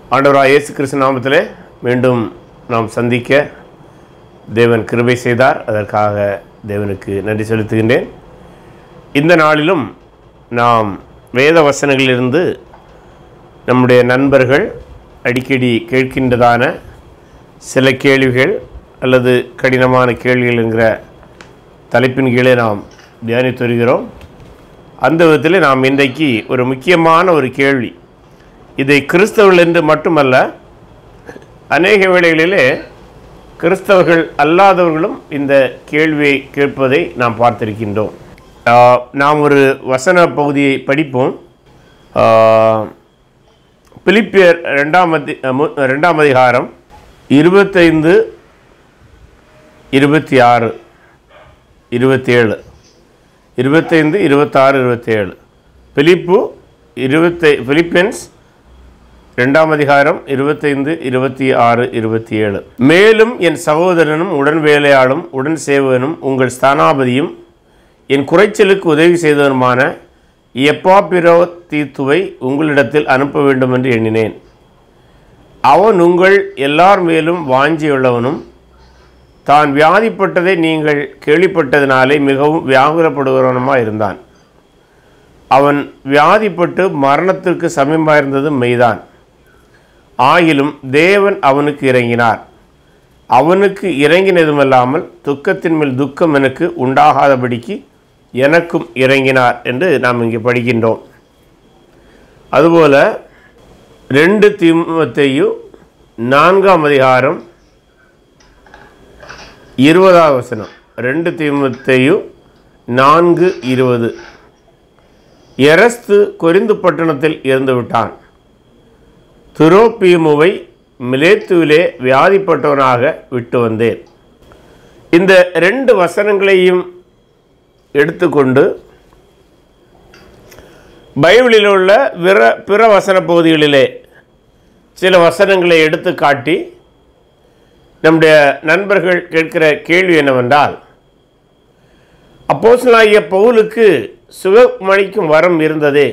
ஆண்டவராக இயேசு கிறிஸ்து நாமத்திலே மீண்டும் நாம் சந்திக்க தேவன் கிருபை செய்தார் அதற்காக தேவனுக்கு நன்றி செலுத்துகின்றேன் இந்த நாளிலும் நாம் வேத வசனங்களிலிருந்து நம்முடைய நண்பர்கள் அடிக்கடி கேட்கின்றதான சில கேள்விகள் அல்லது கடினமான கேள்விகள் என்கிற தலைப்பின் கீழே நாம் தியானித்து வருகிறோம் அந்த விதத்தில் நாம் இன்றைக்கு ஒரு முக்கியமான ஒரு கேள்வி இதை கிறிஸ்தவர்கள் என்று மட்டுமல்ல அநேக வேளைகளிலே கிறிஸ்தவர்கள் அல்லாதவர்களும் இந்த கேள்வியை கேட்பதை நாம் பார்த்திருக்கின்றோம் ஆஹ், நாம் ஒரு வசன பகுதியை படிப்போம் ஆஹ், பிலிப்பியர் ரெண்டாம் அதி மு- ரெண்டாம் அதிகாரம் இருபத்தைந்து இருபத்தி ஆறு இருபத்தேழு இருபத்தைந்து இருபத்தாறு இருபத்தேழு பிலிப்பு இருபத்தை பிலிப்பியன்ஸ் ரெண்டாம் அதிகாரம் இருபத்தைந்து இருபத்தி ஆறு இருபத்தி ஏழு மேலும் என் சகோதரனும் உடன் வேலையாளும் உடன் சேவகனும் உங்கள் ஸ்தானாபதியும் என் குறைச்சலுக்கு உதவி செய்தவனுமான எப்பாபிரோ தீத்துவை உங்களிடத்தில் அனுப்ப வேண்டும் என்று எண்ணினேன் அவன் உங்கள் எல்லார் மேலும் வாஞ்சியுள்ளவனும் தான் வியாதிப்பட்டதை நீங்கள் கேள்விப்பட்டதினாலே மிகவும் வியாகுலப்படுகிறவனுமாக இருந்தான் அவன் வியாதிப்பட்டு மரணத்திற்கு சமீபமாயிருந்தது மெய்தான் ஆகிலும் தேவன் அவனுக்கு இறங்கினார் அவனுக்கு இறங்கினதுமல்லாமல் துக்கத்தின் மேல் துக்கம் எனக்கு உண்டாகாதபடிக்கு எனக்கும் இறங்கினார் என்று நாம் இங்கே படிக்கின்றோம் அதுபோல ரெண்டு தீமத்தையு நான்காம் அதிகாரம் இருபதாவது வசனம் ரெண்டு தீமத்தையு நான்கு இருபது எரஸ்து கொரிந்து பட்டணத்தில் இருந்து விட்டான் துரோப்பியமுவை மிலேத்துவிலே வியாதிப்பட்டவனாக விட்டு வந்தேன் இந்த ரெண்டு வசனங்களையும் எடுத்துக்கொண்டு பைபிளில் உள்ள பிற பிற வசன பகுதிகளிலே சில வசனங்களை எடுத்து காட்டி நம்முடைய நண்பர்கள் கேட்கிற கேள்வி என்னவென்றால் அப்போஸ்தலனாகிய பவுலுக்கு சுகமளிக்கும் வரம் இருந்ததே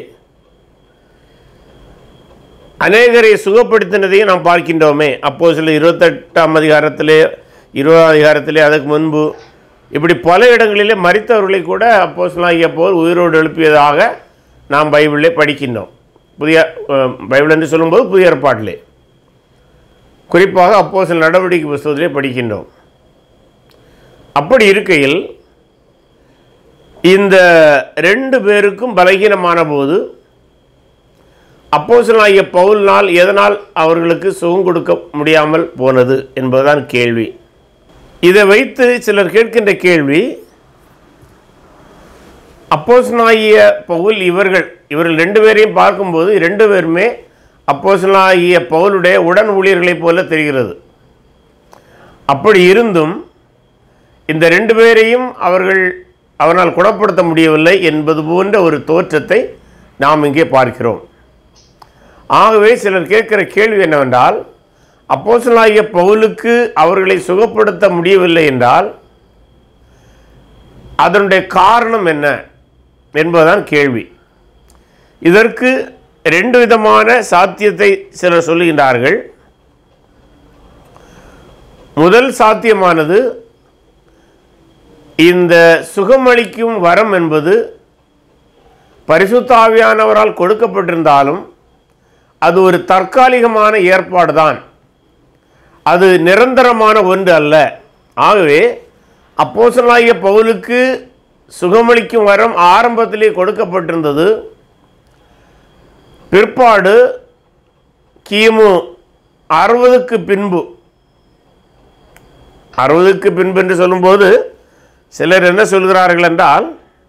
அநேகரை சுகப்படுத்தினதையும் நாம் பார்க்கின்றோமே அப்போ சில இருபத்தெட்டாம் அதிகாரத்திலே இருபதாம் அதிகாரத்திலே அதுக்கு முன்பு இப்படி பல இடங்களிலே மரித்தவர்களை கூட அப்போ பவுல் உயிரோடு எழுப்பியதாக நாம் பைபிளிலே படிக்கின்றோம் புதிய அஹ், பைபிள் என்று சொல்லும்போது புதிய ஏற்பாட்டிலே குறிப்பாக அப்போ சில நடவடிக்கை புஸ்தகத்திலே படிக்கின்றோம் அப்படி இருக்கையில் இந்த ரெண்டு பேருக்கும் பலகீனமான போது அப்போஸ்தலனாகிய பவுலினால் எதனால் அவர்களுக்கு சுகம் கொடுக்க முடியாமல் போனது என்பதுதான் கேள்வி இதை வைத்து சிலர் கேட்கின்ற கேள்வி அப்போஸ்தலனாகிய பவுல் இவர்கள் இவர்கள் ரெண்டு பேரையும் பார்க்கும்போது ரெண்டு பேருமே அப்போஸ்தலனாகிய பவுலுடைய உடன் ஊழியர்களைப் போல தெரிகிறது அப்படி இருந்தும் இந்த ரெண்டு பேரையும் அவர்கள் அவனால் குணப்படுத்த முடியவில்லை என்பது போன்ற ஒரு தோற்றத்தை நாம் இங்கே பார்க்கிறோம் ஆகவே சிலர் கேட்கிற கேள்வி என்னவென்றால் அப்போஸ்தலனாகிய பவுலுக்கு அவர்களை சுகப்படுத்த முடியவில்லை என்றால் அதனுடைய காரணம் என்ன என்பதுதான் கேள்வி இதற்கு ரெண்டு விதமான சாத்தியத்தை சிலர் சொல்லுகின்றார்கள் முதல் சாத்தியமானது இந்த சுகமளிக்கும் வரம் என்பது பரிசுத்தாவியானவரால் கொடுக்கப்பட்டிருந்தாலும் அது ஒரு தற்காலிகமான ஏற்பாடு தான் அது நிரந்தரமான ஒன்று அல்ல ஆகவே அப்போஸ்தலனாகிய பவுலுக்கு சுகமளிக்கும் வரம் ஆரம்பத்திலே கொடுக்கப்பட்டிருந்தது பிற்பாடு கிமு அறுபதுக்கு பின்பு அறுபதுக்கு பின்பு என்று சொல்லும்போது சிலர் என்ன சொல்கிறார்கள் என்றால்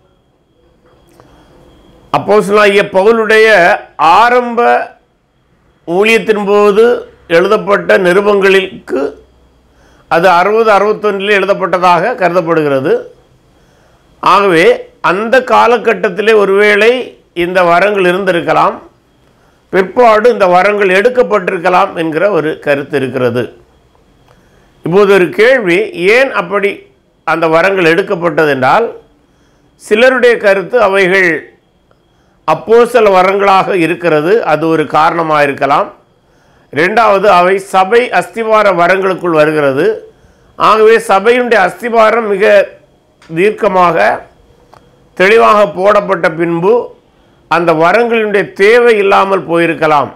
அப்போஸ்தலனாகிய பவுலுடைய ஆரம்ப ஊழியத்தின் போது எழுதப்பட்ட நிருபங்களுக்கு அது அறுபது அறுபத்தொன்றில் எழுதப்பட்டதாக கருதப்படுகிறது ஆகவே அந்த காலகட்டத்திலே ஒருவேளை இந்த வரங்கள் இருந்திருக்கலாம் பிற்பாடு இந்த வரங்கள் எடுக்கப்பட்டிருக்கலாம் என்கிற ஒரு கருத்து இருக்கிறது இப்போது ஒரு கேள்வி ஏன் அப்படி அந்த வரங்கள் எடுக்கப்பட்டது என்றால் சிலருடைய கருத்து அவைகள் அப்போஸ்தல வரங்களாக இருக்கிறது அது ஒரு காரணமாக இருக்கலாம் ரெண்டாவது அவை சபை அஸ்திவார வரங்களுக்குள் வருகிறது ஆகவே சபையுடைய அஸ்திவாரம் மிக தீர்க்கமாக தெளிவாக போடப்பட்ட பின்பு அந்த வரங்களினுடைய தேவை இல்லாமல் போயிருக்கலாம்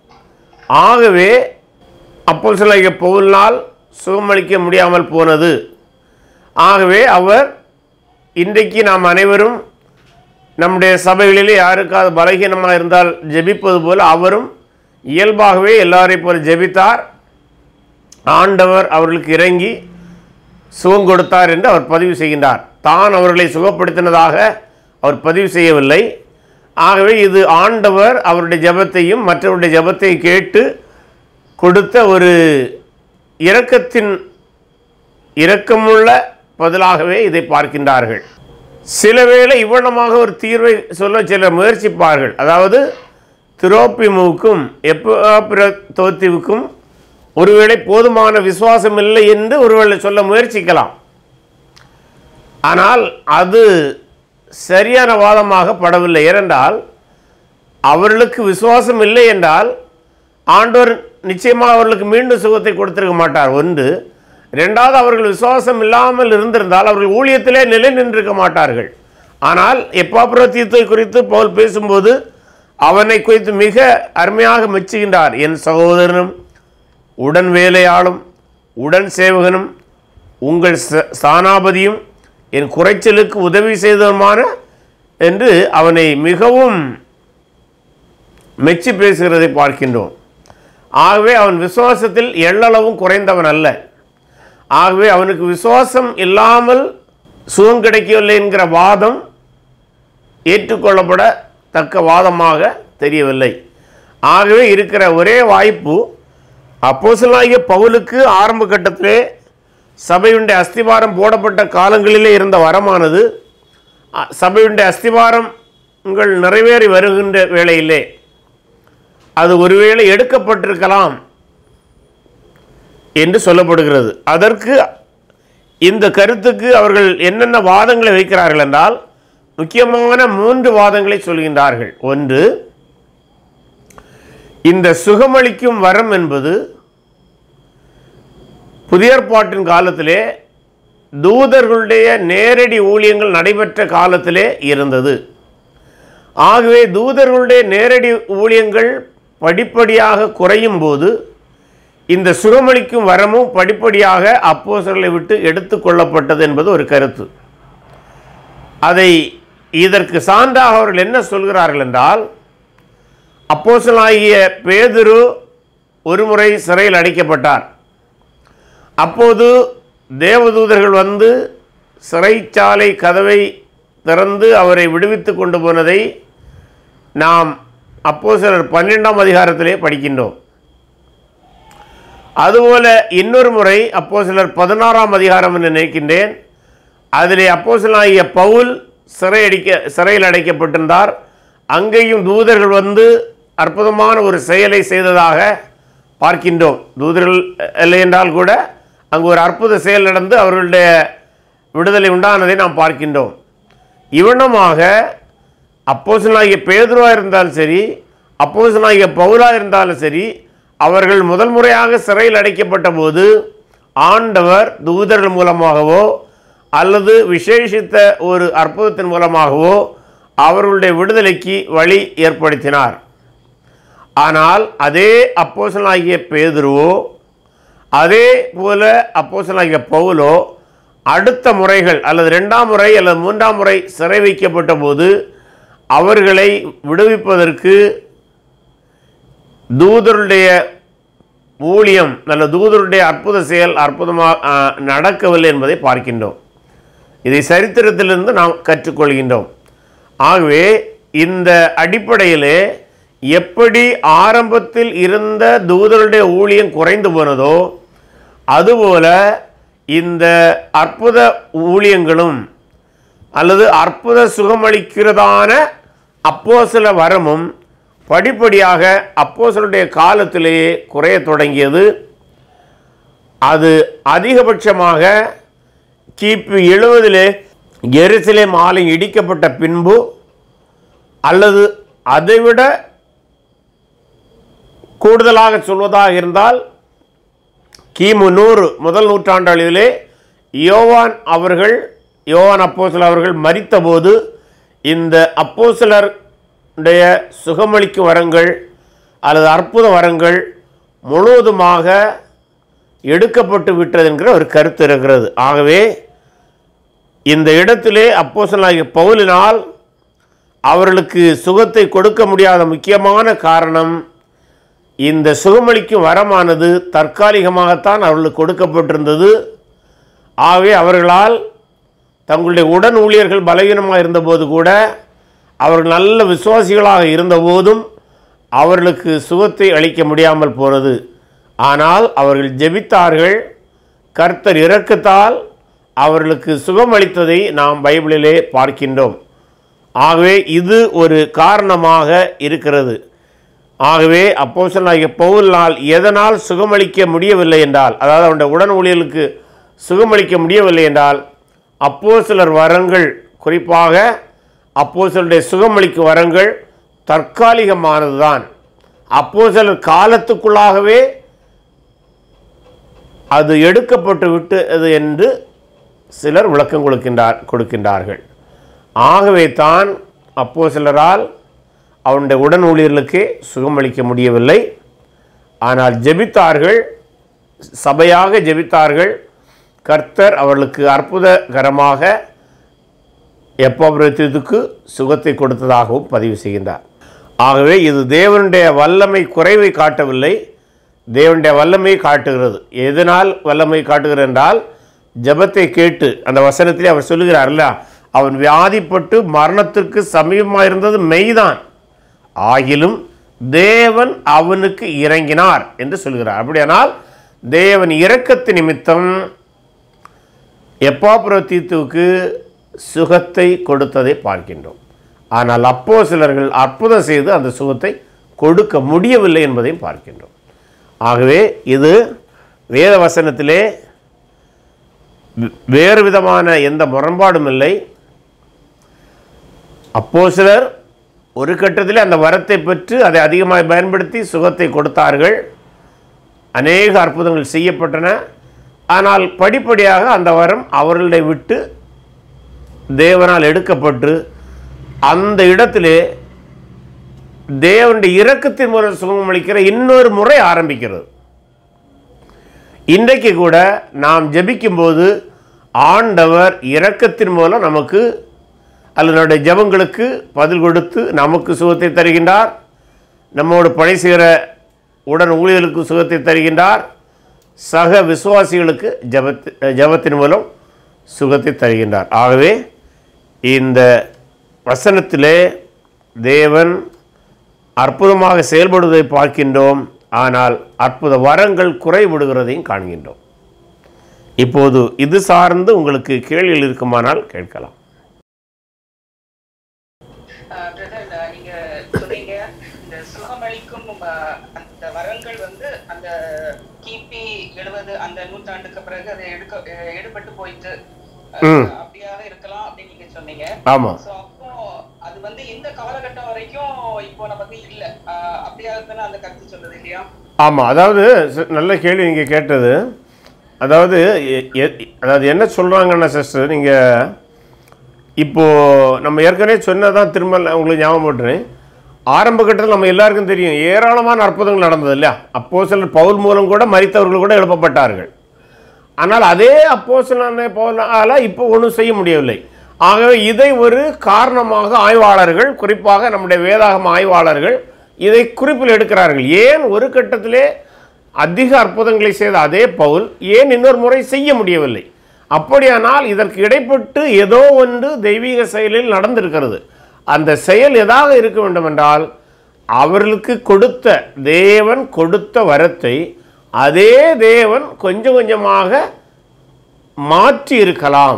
ஆகவே அப்போ சில பவுலினால் சுகமளிக்க முடியாமல் போனது ஆகவே அவர் இன்றைக்கு நாம் அனைவரும் நம்முடைய சபைகளிலே யாருக்காவது பலகீனமாக இருந்தால் ஜெபிப்பது போல அவரும் இயல்பாகவே எல்லாரையும் போல ஜெபித்தார் ஆண்டவர் அவர்களுக்கு இறங்கி சுகம் கொடுத்தார் என்று அவர் பதிவு செய்கின்றார் தான் அவர்களை சுகப்படுத்தினதாக அவர் பதிவு செய்யவில்லை ஆகவே இது ஆண்டவர் அவருடைய ஜெபத்தையும் மற்றவருடைய ஜெபத்தை கேட்டு கொடுத்த ஒரு இரக்கத்தின் இரக்கமுள்ள பதிலாகவே இதை பார்க்கின்றார்கள் சில வேளை இவ்வளமாக ஒரு தீர்வை சொல்ல சிலர் முயற்சிப்பார்கள் அதாவது திரோப்பிமுவுக்கும் எப்பிரத்தோத்திவுக்கும் ஒருவேளை போதுமான விசுவாசம் இல்லை என்று ஒருவேளை சொல்ல முயற்சிக்கலாம் ஆனால் அது சரியான வாதமாக படவில்லை ஏனென்றால் அவர்களுக்கு விசுவாசம் இல்லை என்றால் ஆண்டவர் நிச்சயமாக அவர்களுக்கு மீண்டும் சுகத்தை கொடுத்திருக்க மாட்டார் ஒன்று ரெண்டாவது அவர்கள் விசுவாசம் இல்லாமல் இருந்திருந்தால் அவர்கள் ஊழியத்திலே நிலை நின்றிருக்க மாட்டார்கள் ஆனால் எப்பாப்புரத்தியத்தை குறித்து பவுல் பேசும்போது அவனை குறித்து மிக அருமையாக மெச்சுகின்றார் என் சகோதரனும் உடன் வேலையாளும் உடன் சேவகனும் உங்கள் ச- ஸ்தானாபதியும் என் குறைச்சலுக்கு உதவி செய்ததுமான என்று அவனை மிகவும் மெச்சி பேசுகிறதை பார்க்கின்றோம் ஆகவே அவன் விசுவாசத்தில் எள்ளளவும் குறைந்தவன் அல்ல ஆகவே அவனுக்கு விசுவாசம் இல்லாமல் சுகம் கிடைக்கவில்லை என்கிற வாதம் ஏற்றுக்கொள்ளப்பட தக்க வாதமாக தெரியவில்லை ஆகவே இருக்கிற ஒரே வாய்ப்பு அப்போஸ்தலனாகிய பவுலுக்கு ஆரம்ப கட்டத்திலே சபையுடைய அஸ்திவாரம் போடப்பட்ட காலங்களிலே இருந்த வரமானது அ- சபையுடைய அஸ்திவாரம் உங்கள் நிறைவேறி வருகின்ற வேளையிலே அது ஒருவேளை எடுக்கப்பட்டிருக்கலாம் என்று சொல்லப்படுகிறது அதற்கு இந்த கருத்துக்கு அவர்கள் என்னென்ன வாதங்களை வைக்கிறார்கள் என்றால் முக்கியமான மூன்று வாதங்களை சொல்கின்றார்கள் ஒன்று இந்த சுகமளிக்கும் வரம் என்பது புதிய ஏற்பாட்டின் காலத்திலே தூதர்களுடைய நேரடி ஊழியங்கள் நடைபெற்ற காலத்திலே இருந்தது ஆகவே தூதர்களுடைய நேரடி ஊழியங்கள் படிப்படியாக குறையும் போது இந்த சுகமளிக்கும் வரமும் படிப்படியாக அப்போஸ்தலர்களை விட்டு எடுத்துக்கொள்ளப்பட்டது என்பது ஒரு கருத்து அதை இதற்கு சான்றாக அவர்கள் என்ன சொல்கிறார்கள் என்றால் அப்போஸ்தலனாகிய பேதுரு ஒருமுறை சிறையில் அடைக்கப்பட்டார் அப்போது தேவதூதர்கள் வந்து சிறைச்சாலை கதவை திறந்து அவரை விடுவித்து கொண்டு போனதை நாம் அப்போ சிலர் பன்னெண்டாம் அதிகாரத்திலே படிக்கின்றோம் அதுபோல இன்னொரு முறை அப்போ சிலர் பதினாறாம் அதிகாரம் என்று நினைக்கின்றேன் அதிலே அப்போ பவுல் சிறை அடிக்க சிறையில் அடைக்கப்பட்டிருந்தார் அங்கேயும் தூதர்கள் வந்து அற்புதமான ஒரு செயலை செய்ததாக பார்க்கின்றோம் தூதர்கள் இல்லை என்றால் கூட அங்கு ஒரு அற்புத செயல் நடந்து அவர்களுடைய விடுதலை உண்டானதை நாம் பார்க்கின்றோம் இவனமாக அப்போசனாகிய பேதுருவா இருந்தாலும் சரி அப்போசனாகிய பவுலா இருந்தாலும் சரி அவர்கள் முதல் முறையாக சிறையில் அடைக்கப்பட்ட போது ஆண்டவர் தூதர்கள் மூலமாகவோ அல்லது விசேஷித்த ஒரு அற்புதத்தின் மூலமாகவோ அவர்களுடைய விடுதலைக்கு வழி ஏற்படுத்தினார் ஆனால் அதே அப்போசனாகிய பேதுருவோ அதே போல அப்போஸ்தலனாகிய பவுலோ அடுத்த முறைகள் அல்லது ரெண்டாம் முறை அல்லது மூன்றாம் முறை சிறை வைக்கப்பட்ட போது அவர்களை விடுவிப்பதற்கு தூதருடைய ஊழியம் நல்ல தூதருடைய அற்புத செயல் அற்புதமாக நடக்கவில்லை என்பதை பார்க்கின்றோம் இதை சரித்திரத்திலிருந்து நாம் கற்றுக்கொள்கின்றோம் ஆகவே இந்த அடிப்படையிலே எப்படி ஆரம்பத்தில் இருந்த தூதருடைய ஊழியம் குறைந்து போனதோ அதுபோல இந்த அற்புத ஊழியங்களும் அல்லது அற்புத சுகமளிக்கிறதான அப்போஸ்தல வரமும் படிப்படியாக அப்போஸ்தலருடைய காலத்திலேயே குறையத் தொடங்கியது அது அதிகபட்சமாக கிபி எழுபதிலே எருசலேம் ஆலயம் இடிக்கப்பட்ட பின்பு அல்லது அதைவிட கூடுதலாக சொல்வதாக இருந்தால் கிமு நூறு முதல் நூற்றாண்டளவிலே யோவான் அவர்கள் யோவான் அப்போஸ்தலர் அவர்கள் மரித்தபோது இந்த அப்போஸ்தலருடைய சுகமளிக்கும் வரங்கள் அல்லது அற்புத வரங்கள் முழுவதுமாக எடுக்கப்பட்டு விட்டது என்கிற ஒரு கருத்து இருக்கிறது ஆகவே இந்த இடத்திலே அப்போஸ்தலனாகிய பவுலினால் அவர்களுக்கு சுகத்தை கொடுக்க முடியாத முக்கியமான காரணம் இந்த சுகமளிக்கும் வரமானது தற்காலிகமாகத்தான் அவர்களுக்கு கொடுக்கப்பட்டிருந்தது ஆகவே அவர்களால் தங்களுடைய உடன் ஊழியர்கள் பலவீனமாக இருந்தபோது கூட அவர்கள் நல்ல விசுவாசிகளாக இருந்தபோதும் அவர்களுக்கு சுகத்தை அளிக்க முடியாமல் போனது ஆனால் அவர்கள் ஜெபித்தார்கள் கர்த்தர் இரக்கத்தால் அவர்களுக்கு சுகம் அளித்ததை நாம் பைபிளிலே பார்க்கின்றோம் ஆகவே இது ஒரு காரணமாக இருக்கிறது ஆகவே அப்போஸ்தலனாகிய பவுலினால் எதனால் சுகமளிக்க முடியவில்லை என்றால் அதாவது அவனுடைய உடன் ஊழியர்களுக்கு சுகமளிக்க முடியவில்லை என்றால் அப்போஸ்தலர் வரங்கள் குறிப்பாக அப்போஸ்தலருடைய சுகமளிக்கும் வரங்கள் தற்காலிகமானதுதான் அப்போஸ்தலர் காலத்துக்குள்ளாகவே அது எடுக்கப்பட்டு விட்டது என்று சிலர் விளக்கம் கொடுக்கின்றார் கொடுக்கின்றார்கள் ஆகவே தான் அப்போ சிலரால் அவனுடைய உடன் ஊழியர்களுக்கு சுகமளிக்க முடியவில்லை ஆனால் ஜெபித்தார்கள் சபையாக ஜெபித்தார்கள் கர்த்தர் அவர்களுக்கு அற்புதகரமாக எப்போபிரத்தியத்துக்கு சுகத்தை கொடுத்ததாகவும் பதிவு செய்கின்றார் ஆகவே இது தேவனுடைய வல்லமை குறைவை காட்டவில்லை தேவனுடைய வல்லமை காட்டுகிறது எதனால் வல்லமை காட்டுகிறது என்றால் ஜெபத்தை கேட்டு அந்த வசனத்திலே அவர் சொல்லுகிறார்ல அவன் வியாதிப்பட்டு மரணத்திற்கு சமீபமாக இருந்தது மெய்தான் ஆகிலும் தேவன் அவனுக்கு இறங்கினார் என்று சொல்கிறார் அப்படியானால் தேவன் இரக்கத்து நிமித்தம் எப்பாப்புரத்தீத்துவுக்கு சுகத்தை கொடுத்ததை பார்க்கின்றோம் ஆனால் அப்போ சிலர்கள் அற்புதம் செய்து அந்த சுகத்தை கொடுக்க முடியவில்லை என்பதையும் பார்க்கின்றோம் ஆகவே இது வேத வசனத்திலே வே- வேறு விதமான எந்த முரண்பாடும் இல்லை அப்போ சிலர் ஒரு கட்டத்திலே அந்த வரத்தை பெற்று அதை அதிகமாக பயன்படுத்தி சுகத்தை கொடுத்தார்கள் அநேக அற்புதங்கள் செய்யப்பட்டன ஆனால் படிப்படியாக அந்த வரம் அவர்களை விட்டு தேவனால் எடுக்கப்பட்டு அந்த இடத்திலே தேவனுடைய இரக்கத்தின் மூலம் சுகம் அளிக்கிற இன்னொரு முறை ஆரம்பிக்கிறது இன்றைக்கு கூட நாம் ஜெபிக்கும்போது ஆண்டவர் இரக்கத்தின் மூலம் நமக்கு அல்லது நம்முடைய ஜெபங்களுக்கு பதில் கொடுத்து நமக்கு சுகத்தை தருகின்றார் நம்மோடு பணி செய்கிற உடன் ஊழியர்களுக்கு சுகத்தை தருகின்றார் சக விசுவாசிகளுக்கு ஜபத்து ஜபத்தின் மூலம் சுகத்தை தருகின்றார் ஆகவே இந்த வசனத்திலே தேவன் அற்புதமாக செயல்படுவதை பார்க்கின்றோம் ஆனால் அற்புத வரங்கள் குறைபடுகிறதையும் காண்கின்றோம் இப்போது இது சார்ந்து உங்களுக்கு கேள்விகள் இருக்குமானால் கேட்கலாம் பிரதர் நீங்க சொன்னீங்க இந்த சுகமளிக்கும் அஹ், அந்த வரங்கள் வந்து அந்த கிபி எழுபது அந்த நூற்றாண்டுக்கு பிறகு அது எடுக்க அஹ், எடுபட்டு போயிட்டு அஹ், ம். அப்படியாக இருக்கலாம் அப்படின்னு நீங்க சொன்னீங்க ஆமாம் சோ அப்போ அது வந்து இந்த காலகட்டம் வரைக்கும் இப்போ நமக்கு இல்ல அஹ், அப்படியாக தானே அந்த கருத்து சொல்லுது இல்லையா ஆமாம் அதாவது ச- நல்ல கேள்வி நீங்கள் கேட்டது அதாவது எ- எ- அதாவது என்ன சொல்கிறாங்கன்னா சிஸ்டர் நீங்கள் இப்போது நம்ம ஏற்கனவே சொன்னதான் திரும்ப நான் உங்களுக்கு ஞாபகம் போட்டுறேன் ஆரம்ப கட்டத்தில் நம்ம எல்லாருக்கும் தெரியும் ஏராளமான அற்புதங்கள் நடந்தது இல்லையா அப்போ சிலர் பவுல் மூலம் கூட மரித்தவர்கள் கூட எழுப்பப்பட்டார்கள் ஆனால் அதே அப்போ சில பவுலால் இப்போ ஒன்றும் செய்ய முடியவில்லை ஆகவே இதை ஒரு காரணமாக ஆய்வாளர்கள் குறிப்பாக நம்முடைய வேதாகம ஆய்வாளர்கள் இதை குறிப்பில் எடுக்கிறார்கள் ஏன் ஒரு கட்டத்திலே அதிக அற்புதங்களை செய்த அதே பவுல் ஏன் இன்னொரு முறை செய்ய முடியவில்லை அப்படியானால் இதற்கு இடைப்பட்டு ஏதோ ஒன்று தெய்வீக செயலில் நடந்திருக்கிறது அந்த செயல் எதாக இருக்க வேண்டும் என்றால் அவர்களுக்கு கொடுத்த தேவன் கொடுத்த வரத்தை அதே தேவன் கொஞ்சம் கொஞ்சமாக மாற்றி இருக்கலாம்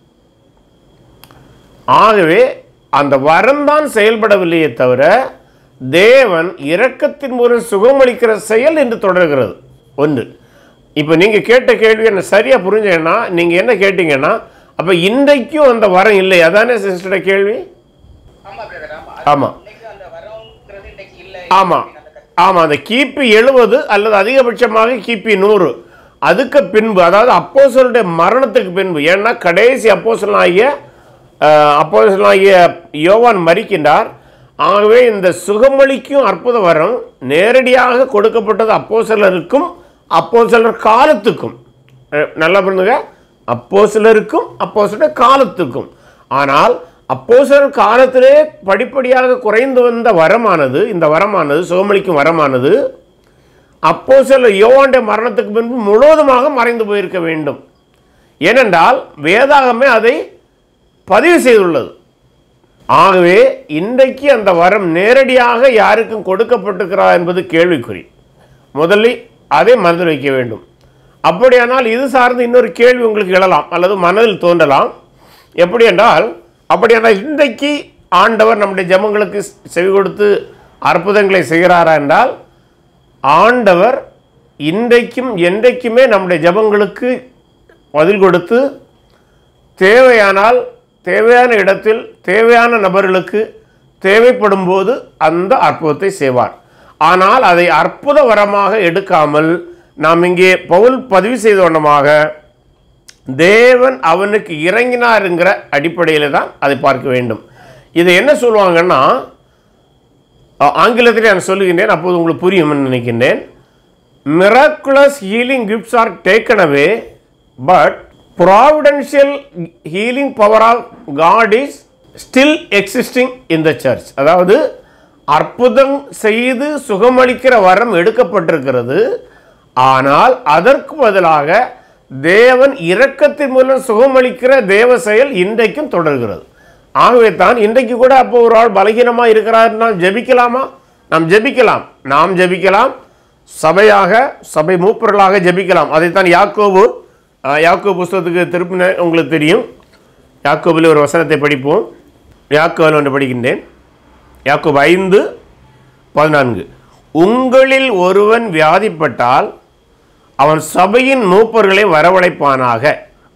ஆகவே அந்த வரம்தான் செயல்படவில்லையே தவிர தேவன் இரக்கத்தின் மூலம் சுகமளிக்கிற செயல் என்று தொடர்கிறது ஒன்று இப்போ நீங்கள் கேட்ட கேள்வி என்ன சரியாக புரிஞ்சேன்னா நீங்கள் என்ன கேட்டீங்கன்னா அப்போ இன்றைக்கும் அந்த வரம் இல்லை அதானே சிஸ்டரோட கேள்வி ஆமா பிரதர் ஆமா ஆமா. இன்னைக்கு அந்த வரம்ங்கிறது இன்னைக்கு இல்ல ஆமா. அப்படின்னு அந்த கருத்து ஆமாம் அந்த கிபி எழுபது அல்லது அதிகபட்சமாக கிபி நூறு அதுக்கு பின்பு அதாவது அப்போஸ்தலருடைய மரணத்துக்கு பின்பு ஏன்னா கடைசி அப்போஸ்தலனாகிய அப்போஸ்தலனாகிய யோவான் மறிக்கின்றார் ஆகவே இந்த சுகமளிக்கும் அற்புத வரம் நேரடியாக கொடுக்கப்பட்டது அப்போஸ்தலருக்கும் அப்போஸ்தலர் காலத்துக்கும் அஹ், நல்லா பண்ணுங்க அப்போஸ்தலருக்கும் அப்போஸ்தலர் காலத்துக்கும் ஆனால் அப்போஸ்தலர் காலத்திலே படிப்படியாக குறைந்து வந்த வரமானது இந்த வரமானது சுகமளிக்கும் வரமானது அப்போ சில யோவாண்ட மரணத்துக்கு பின்பு முழுவதுமாக மறைந்து போயிருக்க வேண்டும் ஏனென்றால் வேதாகமே அதை பதிவு செய்துள்ளது ஆகவே இன்றைக்கு அந்த வரம் நேரடியாக யாருக்கும் கொடுக்கப்பட்டிருக்கிறா என்பது கேள்விக்குறி முதலில் அதை மனதில் வைக்க வேண்டும் அப்படியானால் இது சார்ந்து இன்னொரு கேள்வி உங்களுக்கு எழலாம் அல்லது மனதில் தோன்றலாம் எப்படி என்றால் அப்படியானால் இன்றைக்கு ஆண்டவர் நம்முடைய ஜெபங்களுக்கு செவி கொடுத்து அற்புதங்களை செய்கிறாரா என்றால் ஆண்டவர் இன்றைக்கும் என்றைக்குமே நம்முடைய ஜெபங்களுக்கு பதில் கொடுத்து தேவையானால் தேவையான இடத்தில் தேவையான நபர்களுக்கு தேவைப்படும் போது அந்த அற்புதத்தை செய்வார் ஆனால் அதை அற்புத வரமாக எடுக்காமல் நாம் இங்கே பவுல் பதிவு செய்த வண்ணமாக தேவன் அவனுக்கு இறங்கினாருங்கிற அடிப்படையில் தான் அதை பார்க்க வேண்டும் இதை என்ன சொல்லுவாங்கன்னா ஆ- ஆங்கிலத்திலே நான் சொல்லுகின்றேன் அப்போது உங்களுக்கு புரியும்னு நினைக்கின்றேன் miraculous healing gifts are taken away but providential healing power of god is still existing in the church அதாவது அற்புதம் செய்து சுகமளிக்கிற வரம் எடுக்கப்பட்டிருக்கிறது ஆனால் அதற்கு பதிலாக தேவன் இரக்கத்தின் மூலம் சுகமளிக்கிற தேவ செயல் இன்றைக்கும் தொடர்கிறது ஆகவே தான் இன்றைக்கு கூட அப்போ ஒரு ஆள் பலகீனமாக இருக்கிறார்னா ஜெபிக்கலாமா நாம் ஜெபிக்கலாம் நாம் ஜெபிக்கலாம் சபையாக சபை மூப்பர்களாக ஜெபிக்கலாம் அதைத்தான் யாக்கோபு அஹ், யாக்கோபு புஸ்தகத்துக்கு திருப்பின உங்களுக்கு தெரியும் யாக்கோபில் ஒரு வசனத்தை படிப்போம் யாக்கோவில் ஒன்று படிக்கின்றேன் யாக்கோபு ஐந்து பதினான்கு உங்களில் ஒருவன் வியாதிப்பட்டால் அவன் சபையின் மூப்பர்களை வரவழைப்பானாக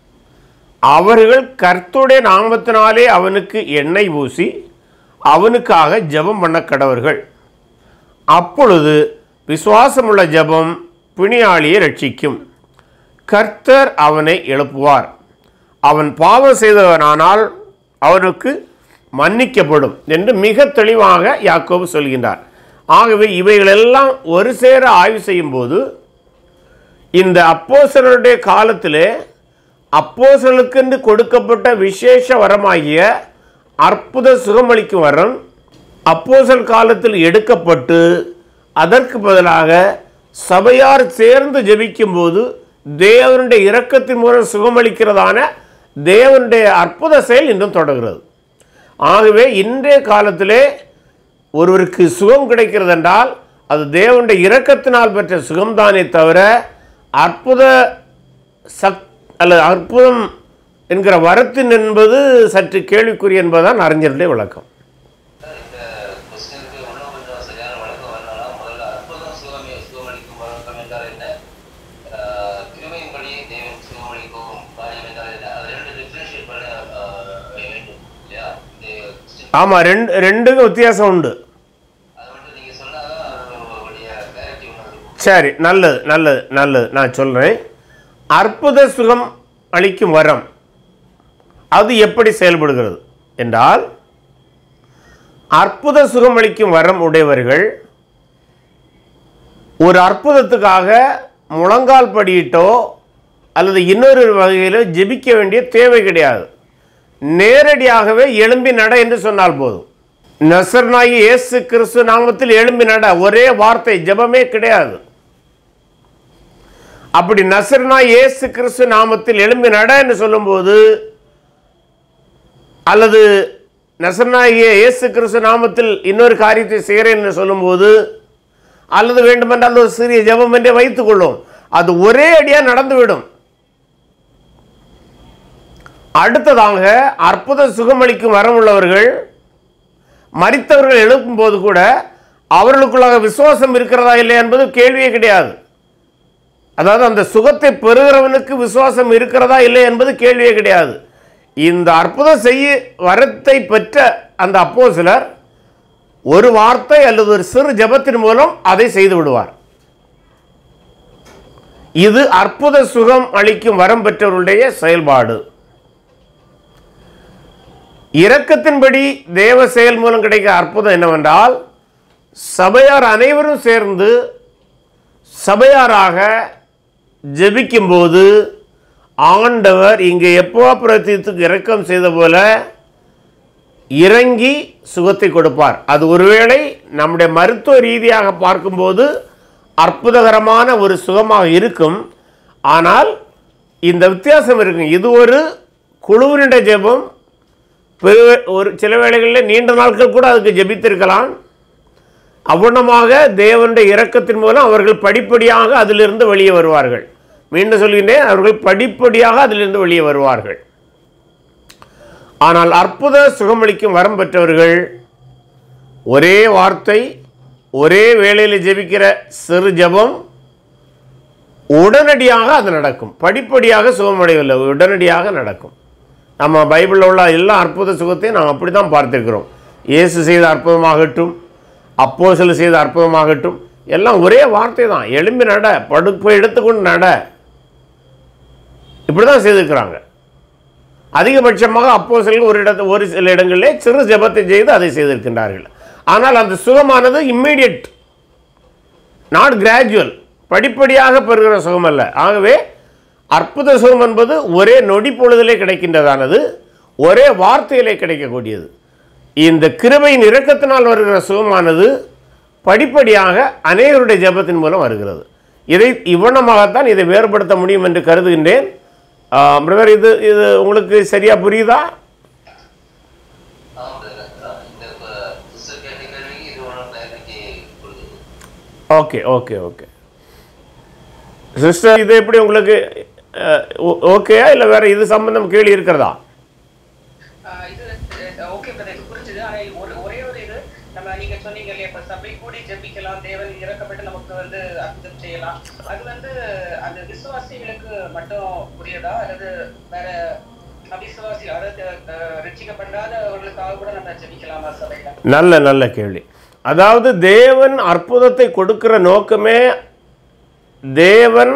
அவர்கள் கர்த்தருடைய நாமத்தினாலே அவனுக்கு எண்ணெய் பூசி அவனுக்காக ஜெபம் பண்ண கடவர்கள் அப்பொழுது விசுவாசமுள்ள ஜெபம் பிணியாளியை ரட்சிக்கும் கர்த்தர் அவனை எழுப்புவார் அவன் பாவம் செய்தவனானால் அவனுக்கு மன்னிக்கப்படும் என்று மிக தெளிவாக யாக்கோபு சொல்கின்றார் ஆகவே இவைகளெல்லாம் ஒரு சேர ஆய்வு செய்யும்போது இந்த அப்போஸ்தலருடைய காலத்திலே அப்போஸ்தலருக்கென்று கொடுக்கப்பட்ட விசேஷ வரமாகிய அற்புத சுகமளிக்கும் வரம் அப்போஸ்தல் காலத்தில் எடுக்கப்பட்டு அதற்கு பதிலாக சபையார் சேர்ந்து ஜெபிக்கும்போது தேவனுடைய இரக்கத்தின் மூலம் சுகமளிக்கிறதான தேவனுடைய அற்புத செயல் இன்னும் தொடர்கிறது ஆகவே இன்றைய காலத்திலே ஒருவருக்கு சுகம் கிடைக்கிறது என்றால் அது தேவனுடைய இரக்கத்தினால் பெற்ற சுகம்தானே தவிர அற்புத சக் அல்லது அற்புதம் என்கிற வரத்தின் என்பது சற்று கேள்விக்குறி என்பதுதான் அறிஞருடைய விளக்கம் இந்த கொஸ்டினுக்கு இன்னும் கொஞ்சம் சரியான வழக்கம் வரணும்னா முதல்ல அற்புதம் சுகமே சுகமளிக்கும் வழக்கம் என்றால் என்ன ஆஹ் கிருபையின்படி தேவன் சுகமளிக்கும் காரியம் என்றால் என்ன அது ரெண்டு டிஃபரன்ஷியேட் பண்ண ஆஹ் வேண்டும் இல்லையா இந்த question ஆமாம் ரெண்டு ரெண்டுக்கும் வித்தியாசம் உண்டு அதை மட்டும் நீங்க சொன்னாதான் உங்களுடைய கிளாரிட்டி ஒன்று இருக்கும் சரி நல்லது நல்லது நல்லது நான் சொல்கிறேன் அற்புத சுகம் அளிக்கும் வரம் அது எப்படி செயல்படுகிறது என்றால் அற்புத சுகம் அளிக்கும் வரம் உடையவர்கள் ஒரு அற்புதத்துக்காக முழங்கால் படியிட்டோ அல்லது இன்னொரு வகையிலோ ஜெபிக்க வேண்டிய தேவை கிடையாது நேரடியாகவே எழும்பி நட என்று சொன்னால் போதும் நசர்னாகி இயேசு கிறிஸ்து நாமத்தில் எழும்பி நட ஒரே வார்த்தை ஜெபமே கிடையாது அப்படி நசர்னா இயேசு கிறிஸ்து நாமத்தில் எழும்பி நட என்று சொல்லும்போது அல்லது நசர்னாகிய இயேசு கிறிஸ்து நாமத்தில் இன்னொரு காரியத்தை செய்கிறேன் என்று சொல்லும்போது அல்லது வேண்டுமென்றால் ஒரு சிறிய ஜெபம் என்றே வைத்துக் கொள்ளும் அது ஒரே அடியாக நடந்துவிடும் அடுத்ததாக அற்புத சுகமளிக்கும் வரம் உள்ளவர்கள் மரித்தவர்கள் எழுப்பும்போது கூட அவர்களுக்குள்ளாக விசுவாசம் இருக்கிறதா இல்லையா என்பது கேள்வியே கிடையாது அதாவது அந்த சுகத்தை பெறுகிறவனுக்கு விசுவாசம் இருக்கிறதா இல்லை என்பது கேள்வியே கிடையாது இந்த அற்புதம் செய்ய வரத்தை பெற்ற அந்த அப்போ சிலர் ஒரு வார்த்தை அல்லது ஒரு சிறு ஜெபத்தின் மூலம் அதை செய்து விடுவார் இது அற்புத சுகம் அளிக்கும் வரம் பெற்றவருடைய செயல்பாடு இரக்கத்தின்படி தேவ செயல் மூலம் கிடைக்கிற அற்புதம் என்னவென்றால் சபையார் அனைவரும் சேர்ந்து சபையாராக ஜெபிக்கும்போது ஆண்டவர் இங்கே எப்போ பிரத்தியத்துக்கு இரக்கம் செய்த போல இறங்கி சுகத்தை கொடுப்பார் அது ஒருவேளை நம்முடைய மருத்துவ ரீதியாக பார்க்கும்போது அற்புதகரமான ஒரு சுகமாக இருக்கும் ஆனால் இந்த வித்தியாசம் இருக்கும் இது ஒரு குழுவினுடைய ஜெபம் பெரு ஒரு சில வேளைகளில் நீண்ட நாட்கள் கூட அதுக்கு ஜெபித்திருக்கலாம் அவ்வண்ணமாக தேவனுடைய இரக்கத்தின் மூலம் அவர்கள் படிப்படியாக அதிலிருந்து வெளியே வருவார்கள் மீண்டும் சொல்கின்றேன் அவர்கள் படிப்படியாக அதிலிருந்து வெளியே வருவார்கள் ஆனால் அற்புத சுகமளிக்கும் வரம் பெற்றவர்கள் ஒரே வார்த்தை ஒரே வேளையில் ஜெபிக்கிற சிறு ஜெபம் உடனடியாக அது நடக்கும் படிப்படியாக சுகமடையவில்லை உடனடியாக நடக்கும் நம்ம பைபிளில் உள்ள எல்லா அற்புத சுகத்தையும் நாம் அப்படி தான் பார்த்திருக்கிறோம் இயேசு செய்த அற்புதமாகட்டும் அப்போ சில செய்த அற்புதமாகட்டும் எல்லாம் ஒரே வார்த்தை தான் எலும்பி நட படுப்பை எடுத்துக்கொண்டு நட இப்படி தான் செய்திருக்கிறாங்க அதிகபட்சமாக அப்போ ஒரு இடத்து ஒரு சில இடங்களிலே சிறு ஜெபத்தை செய்து அதை செய்திருக்கின்றார்கள் ஆனால் அந்த சுகமானது இம்மீடியட் நாட் கிராஜுவல் படிப்படியாக பெறுகிற சுகம் அல்ல ஆகவே அற்புத சுகம் என்பது ஒரே நொடி பொழுதிலே கிடைக்கின்றதானது ஒரே வார்த்தையிலே கிடைக்கக்கூடியது இந்த கிருபையின் இரக்கத்தினால் வருகிற சுகமானது படிப்படியாக அநேகருடைய ஜெபத்தின் மூலம் வருகிறது இதை இவ்வண்ணமாகத்தான் இதை வேறுபடுத்த முடியும் என்று கருதுகின்றேன் பிரதர் இது இது உங்களுக்கு சரியா புரியுதா ஆமாம் brother. அதான் இந்த இப்ப sister கேட்ட கேள்விக்கு இது ஒன்று எனக்கு புரியுது ஓகே ஓகே ஓகே சிஸ்டர் இது எப்படி உங்களுக்கு ஓகேயா இல்லை வேற இது சம்பந்தம் கேள்வி இருக்கிறதா ஆஹ் இது ஓகே பிரதர் இது புரிஞ்சுது ஆனா இது ஒரு ஒரே ஒரு இது நம்ம நீங்க சொன்னீங்க இல்லையா இப்ப சபை கூடி ஜெபிக்கலாம் தேவன் இறக்கப்பட்டு நமக்கு வந்து அற்புதம் செய்யலாம் அது வந்து அந்த விசுவாசிகளுக்கு மட்டும் உரியதா அல்லது வேற அவிசுவாசி அதாவது அஹ், ரட்சிக்கப்படாதவர்களுக்காக கூட நம்ம ஜெபிக்கலாமா சபையில நல்ல நல்ல கேள்வி அதாவது தேவன் அற்புதத்தை கொடுக்கிற நோக்கமே தேவன்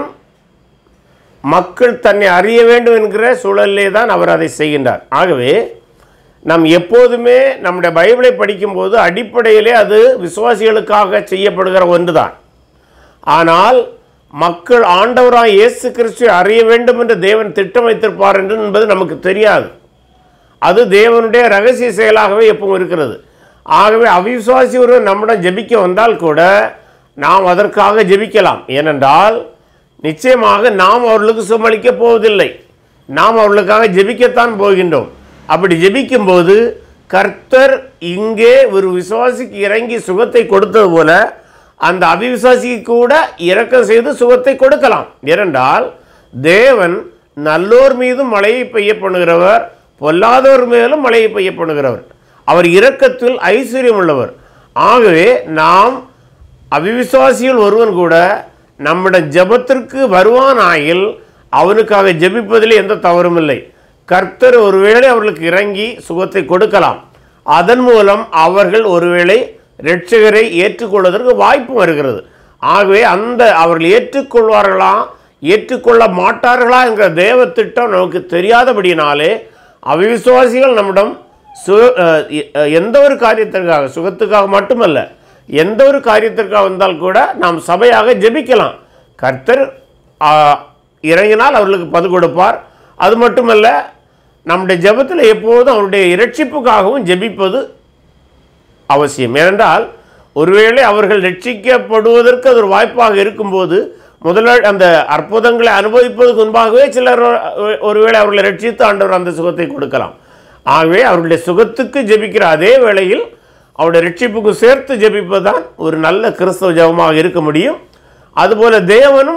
மக்கள் தன்னை அறிய வேண்டும் என்கிற சூழலிலே தான் அவர் அதை செய்கின்றார் ஆகவே நாம் எப்போதுமே நம்முடைய பைபிளை படிக்கும்போது அடிப்படையிலே அது விசுவாசிகளுக்காக செய்யப்படுகிற ஒன்றுதான் ஆனால் மக்கள் ஆண்டவராய் இயேசு கிறிஸ்துவை அறிய வேண்டும் என்று தேவன் திட்டம் வைத்திருப்பார் என்று என்பது நமக்கு தெரியாது அது தேவனுடைய ரகசிய செயலாகவே எப்பவும் இருக்கிறது ஆகவே அவிசுவாசி ஒருவர் நம்மிடம் ஜெபிக்க வந்தால் கூட நாம் அதற்காக ஜெபிக்கலாம் ஏனென்றால் நிச்சயமாக நாம் அவர்களுக்கு சுமளிக்க போவதில்லை நாம் அவர்களுக்காக ஜெபிக்கத்தான் போகின்றோம் அப்படி ஜெபிக்கும்போது கர்த்தர் இங்கே ஒரு விசுவாசிக்கு இறங்கி சுகத்தை கொடுத்தது போல அந்த அவிசுவாசிக்கு கூட இரக்கம் செய்து சுகத்தை கொடுக்கலாம் ஏனென்றால் தேவன் நல்லோர் மீதும் மழையை பெய்ய பண்ணுகிறவர் பொல்லாதோர் மேலும் மழையை பெய்ய பண்ணுகிறவர் அவர் இரக்கத்தில் ஐஸ்வர்யம் உள்ளவர் ஆகவே நாம் அவிவிசுவாசிகள் ஒருவன் கூட நம்மிடம் ஜெபத்திற்கு வருவானாயில் அவனுக்காக ஜெபிப்பதில் எந்த தவறும் இல்லை கர்த்தர் ஒருவேளை அவர்களுக்கு இறங்கி சுகத்தை கொடுக்கலாம் அதன் மூலம் அவர்கள் ஒருவேளை இரட்சகரை ஏற்றுக்கொள்வதற்கு வாய்ப்பு வருகிறது ஆகவே அந்த அவர்கள் ஏற்றுக்கொள்வார்களா ஏற்றுக்கொள்ள மாட்டார்களா என்கிற தேவ திட்டம் நமக்கு தெரியாதபடியினாலே அவிசுவாசிகள் நம்மிடம் சு அஹ் எ- அஹ் எந்த ஒரு காரியத்திற்காக சுகத்துக்காக மட்டுமல்ல எந்த ஒரு காரியத்திற்காக வந்தால் கூட நாம் சபையாக ஜெபிக்கலாம் கர்த்தர் ஆ, இறங்கினால் அவர்களுக்கு பது கொடுப்பார் அது மட்டுமல்ல நம்முடைய ஜெபத்தில் எப்போதும் அவருடைய இரட்சிப்புக்காகவும் ஜெபிப்பது அவசியம் ஏனென்றால் ஒருவேளை அவர்கள் ரட்சிக்கப்படுவதற்கு அது ஒரு வாய்ப்பாக இருக்கும்போது முதல்ல அந்த அற்புதங்களை அனுபவிப்பதற்கு முன்பாகவே சிலர் ஒ- ஒருவேளை அவர்களை ரட்சித்து ஆண்டவர் அந்த சுகத்தை கொடுக்கலாம் ஆகவே அவர்களுடைய சுகத்துக்கு ஜெபிக்கிற அதே வேளையில் அவருடைய ரட்சிப்புக்கு சேர்த்து ஜெபிப்பது தான் ஒரு நல்ல கிறிஸ்தவ ஜெபமாக இருக்க முடியும் அதுபோல தேவனும்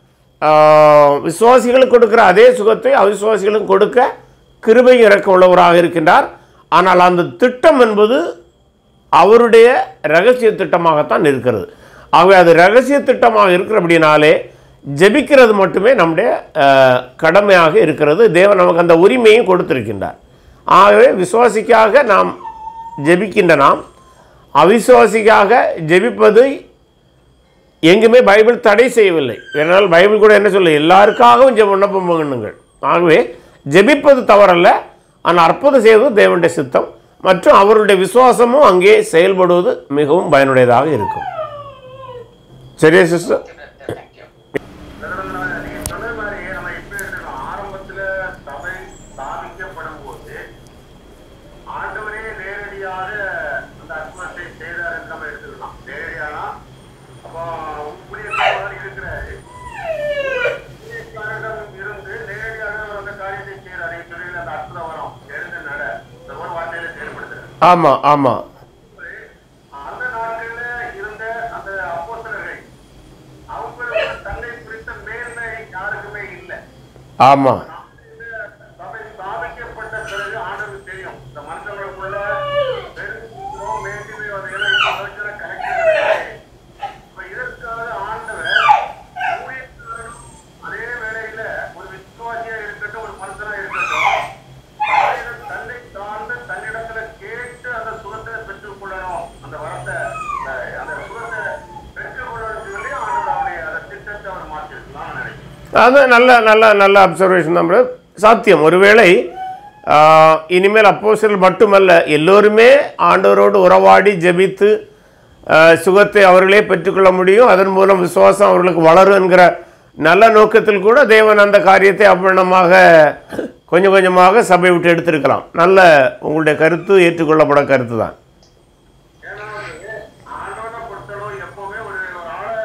ஆஹ், விசுவாசிகளுக்கு கொடுக்கிற அதே சுகத்தை அவிசுவாசிகளுக்கும் கொடுக்க கிருபை இறக்க உள்ளவராக இருக்கின்றார் ஆனால் அந்த திட்டம் என்பது அவருடைய ரகசிய திட்டமாகத்தான் இருக்கிறது ஆகவே அது ரகசிய திட்டமாக இருக்கிறபடினாலே ஜெபிக்கிறது மட்டுமே நம்முடைய அஹ், கடமையாக இருக்கிறது தேவன் நமக்கு அந்த உரிமையும் கொடுத்திருக்கின்றார் ஆகவே விசுவாசிக்காக நாம் ஜெபிக்கின்ற நாம் அவிசுவாசிக்காக ஜெபிப்பது எங்குமே பைபிள் தடை செய்யவில்லை ஏனால் பைபிள் கூட என்ன சொல்ல எல்லாருக்காகவும் ஜெப விண்ணப்பம் பண்ணுங்கள் ஆகவே ஜெபிப்பது தவறல்ல ஆனால் அற்புதம் செய்வது தேவனுடைய சித்தம் மற்றும் அவருடைய விசுவாசமும் அங்கே செயல்படுவது மிகவும் பயனுடையதாக இருக்கும் சரியா சிஸ்டர் தேங்க்யூ நீங்க சொன்ன மாதிரி நம்ம இப்ப இருக்கோம். ஆரம்பத்துல சபை ஸ்தாபிக்கப்படும் போது ஆண்டவரே நேரடியாக அந்த அற்புதத்தை செய்தார் என்று நம்ம எடுத்துக்கலாம் நேரடியானா அப்போ ஊழியக்காரர் இருக்கிறாரு ஊழியக்காரரிடம் இருந்து நேரடியாக அவர் அந்த காரியத்தை செய்யறாரு சொல்லி அந்த அற்புதம் வரும் எழுந்து நட இந்த ஒரு வார்த்தையில செயல்படுத்துறாரு ஆமாம் ஆமாம் அந்த நாட்கள்ல இருந்த அந்த அப்போஸ்தலர்கள் அவங்களுக்கு தன்னை குறித்த மேன்மை யாருக்குமே இல்லை ஆமாம் சபை ஸ்தாபிக்கப்பட்ட பிறகு ஆண்டவருக்கு தெரியும் இந்த மனுஷங்களுக்குள்ள பெருமையோ மேன்மையோ அதையெல்லாம் இப்ப வரைக்கும் connect கிடையாது. இப்ப இதற்காக ஆண்டவர் ஊழியக்காரரும் அதே வேளையில ஒரு விசுவாசியா இருக்கட்டும் ஒரு மனுஷனா இருக்கட்டும் தன்னிடம் தன்னை சார்ந்து தன்னிடத்துல கேட்டு அந்த சுகத்தை பெற்றுக் கொள்ளணும் அந்த வரத்தை அந்த- அந்த சுகத்தை பெற்றுக் கொள்ளணும் சொல்லி ஆண்டவர் அவருடைய அந்த திட்டத்தை அவர் மாற்றிருக்கலாம் நினைக்கிறேன் அது நல்ல நல்ல நல்ல அப்சர்வேஷன் தான் brother. சாத்தியம் ஒருவேளை ஆ, இனிமேல் அப்போஸ்தலர் மட்டுமல்ல எல்லோருமே ஆண்டவரோடு உறவாடி ஜெபித்து ஆ, சுகத்தை அவர்களே பெற்றுக்கொள்ள முடியும் அதன் மூலம் விசுவாசம் அவர்களுக்கு வளரும் என்கிற நல்ல நோக்கத்தில் கூட தேவன் அந்த காரியத்தை அவ்வளமாக கொஞ்சம் கொஞ்சமாக சபை விட்டு எடுத்திருக்கலாம் நல்ல உங்களுடைய கருத்து ஏற்றுக்கொள்ளப்பட கருத்து தான் ஏன்னா வந்து ஆண்டவனை பொறுத்தளவு எப்பவுமே ஒரு ஒரு ஆளை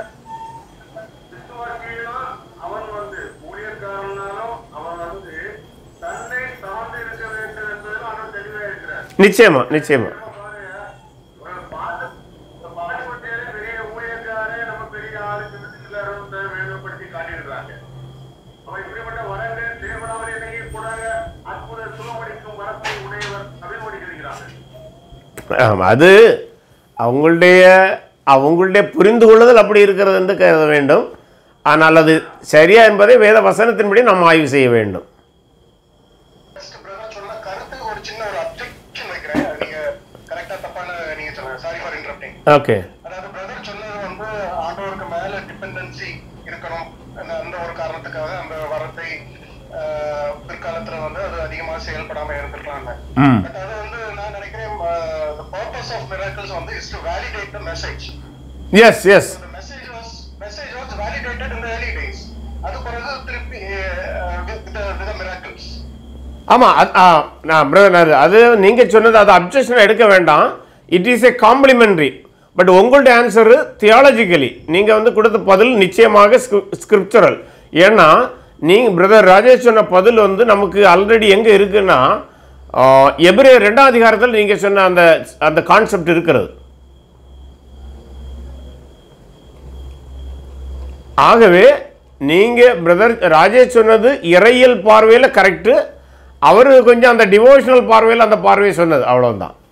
விசுவாசியா அவன் வந்து ஊழியக்காரனாலும் அவன் வந்து தன்னை சார்ந்து இருக்க வேண்டும் என்பதில் ஆண்டவன் தெளிவா இருக்கிறார் நிச்சயமா நிச்சயமா நம்ம பாருங்க, ஒரு பாட்டு ஒரு பாடுபட்டே பெரிய ஊழியக்காரே நம்ம பெரிய ஆளுக்கு எல்லாரும் வந்து வேதப்படுத்தி காட்டியிருக்கிறாங்க அவன் இப்படிப்பட்ட வரங்கள் தேவனாமல் என்னைக்கு கூடாக அற்புத சுகமளிக்கும் வரத்தை உடையவர் அப்படின்னு ஓடிக்கிறாங்க ஆமா, அது அவங்களுடைய அவங்களுடைய புரிந்து கொள்ளுதல் அப்படி இருக்கிறது என்று கருத வேண்டும் ஆனால் அது சரியா என்பதை வேத வசனத்தின்படி நாம் ஆய்வு செய்ய வேண்டும் ஃபர்ஸ்ட் பிரதர் சொன்ன கருத்துக்கு ஒரு சின்ன ஒரு அப்ஜெக்ஷன் வைக்கிறேன் அது நீங்க கரெக்டா தப்பான நீங்க சொல்லுங்க சாரி ஃபார் இன்டரப்டிங் ஓகே அதாவது பிரதர் சொன்னது வந்து ஆண்டவருக்கு மேல டிபெண்டன்சி இருக்கணும் அந்த அந்த ஒரு காரணத்துக்காக அந்த வரத்தை ஆஹ், பிற்காலத்துல வந்து அது அதிகமா செயல்படாம இருந்திருக்கலாம் ம் பட் அது வந்து நான் நினைக்கிறேன் the purpose of miracles வந்து is to validate the message yes yes the message was message was validated in the early days அது பிறகு திருப்பி uh, with the with the miracles ஆமாம் நான் பிரதர் அது நீங்கள் சொன்னது அது அப்ஜெக்ஷன் எடுக்க வேண்டாம் it is a complimentary but உங்களுடைய ஆன்சரு தியாலஜிக்கலி நீங்கள் வந்து கொடுத்த பதில் நிச்சயமாக ஸ்கிரிப்சரல் ஏன்னா நீங்கள் பிரதர் ராஜேஷ் சொன்ன பதில் வந்து நமக்கு ஆல்ரெடி எங்கே இருக்குன்னா எபிரே ரெண்டாம் அதிகாரத்தில் நீங்கள் சொன்ன அந்த அந்த கான்செப்ட் இருக்கிறது ஆகவே நீங்கள் பிரதர் ராஜேஷ் சொன்னது இறையியல் பார்வையில் கரெக்டு அவர் கொஞ்சம் அந்த டிவோஷனல் பார்வையில் அந்த பார்வையை சொன்னது அவ்வளவுதான்